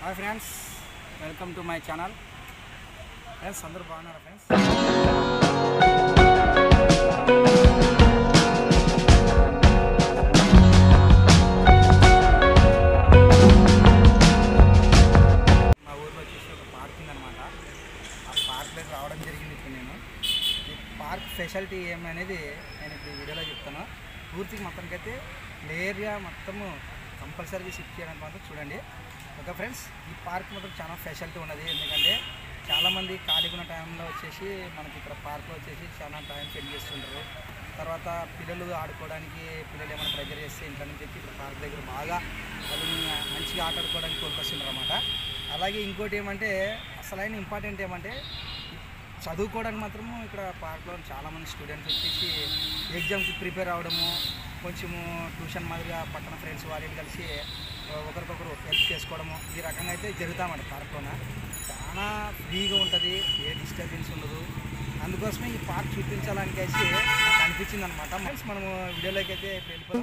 hi friends welcome to my channel friends అందరూ బాగున్నారా friends మా ఊర్లో వచ్చేసి ఒక పార్క్ ఉందన్నమాట ఆ పార్క్లోకి రావడం జరిగింది ఇప్పుడు నేను ఈ పార్క్ స్పెషాలిటీ ఏమనేది నేను ఇప్పుడు ఈ వీడియోలో చెప్తాను పూర్తిగా మొత్తానికైతే ఏరియా మొత్తము కంపల్సరీగా షిఫ్ట్ చేయడానికి మాత్రం చూడండి ఓకే ఫ్రెండ్స్ ఈ పార్క్ మాత్రం చాలా స్పెషాలిటీ ఉన్నది ఎందుకంటే చాలామంది ఖాళీగా ఉన్న టైంలో వచ్చేసి మనకి ఇక్కడ పార్క్లో వచ్చేసి చాలా టైం స్పెండ్ చేస్తుంటారు తర్వాత పిల్లలు ఆడుకోవడానికి పిల్లలు ఏమైనా ప్రెజర్ చేస్తే ఇంట్లో నుంచి వచ్చి ఇక్కడ పార్క్ దగ్గర బాగా వాళ్ళని మంచిగా ఆట ఆడుకోవడానికి కోరుకొస్తుంటారు అనమాట అలాగే ఇంకోటి ఏమంటే అసలైన ఇంపార్టెంట్ ఏమంటే చదువుకోవడానికి మాత్రము ఇక్కడ పార్క్లో చాలామంది స్టూడెంట్స్ వచ్చేసి ఎగ్జామ్కి ప్రిపేర్ అవ్వడము కొంచెము ట్యూషన్ మాదిరిగా పక్కన ఫ్రెండ్స్ వాళ్ళు కలిసి ఒకరికొకరు హెల్ప్ చేసుకోవడము ఈ రకంగా అయితే జరుగుతామండి పార్క్లోన చాలా ఫ్రీగా ఉంటుంది ఏ డిస్టర్బెన్స్ ఉండదు అందుకోసమే ఈ పార్క్ చూపించాలనికేసి నాకు అనిపించింది అనమాట ఫ్రెండ్స్ మనము వీడియోలోకి అయితే ఇప్పుడు వెళ్ళిపోదాం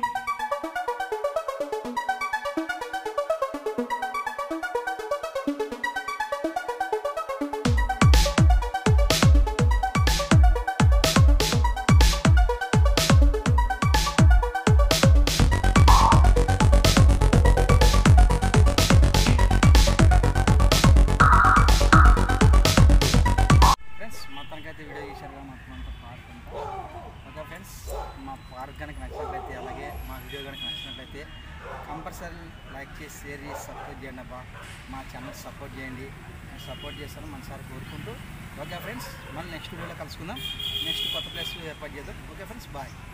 ఫ్రెండ్స్ మొత్తానికి అయితే వీడియో చేశారుగా మొత్తం అంతా పార్క్ అంతా ఓకే ఫ్రెండ్స్ మా పార్క్ కనుక నచ్చినట్లయితే అలాగే మా వీడియో కనుక నచ్చినట్లయితే కంపల్సరీ లైక్ చేసి షేర్ చేసి సపోర్ట్ చేయండి అబ్బా మా ఛానల్ సపోర్ట్ చేయండి సపోర్ట్ చేస్తాను మనసారి కోరుకుంటూ ఓకే ఫ్రెండ్స్ మళ్ళీ నెక్స్ట్ వీడియోలో కలుసుకుందాం నెక్స్ట్ కొత్త ప్లేస్ ఏర్పాటు చేద్దాం ఓకే ఫ్రెండ్స్ బాయ్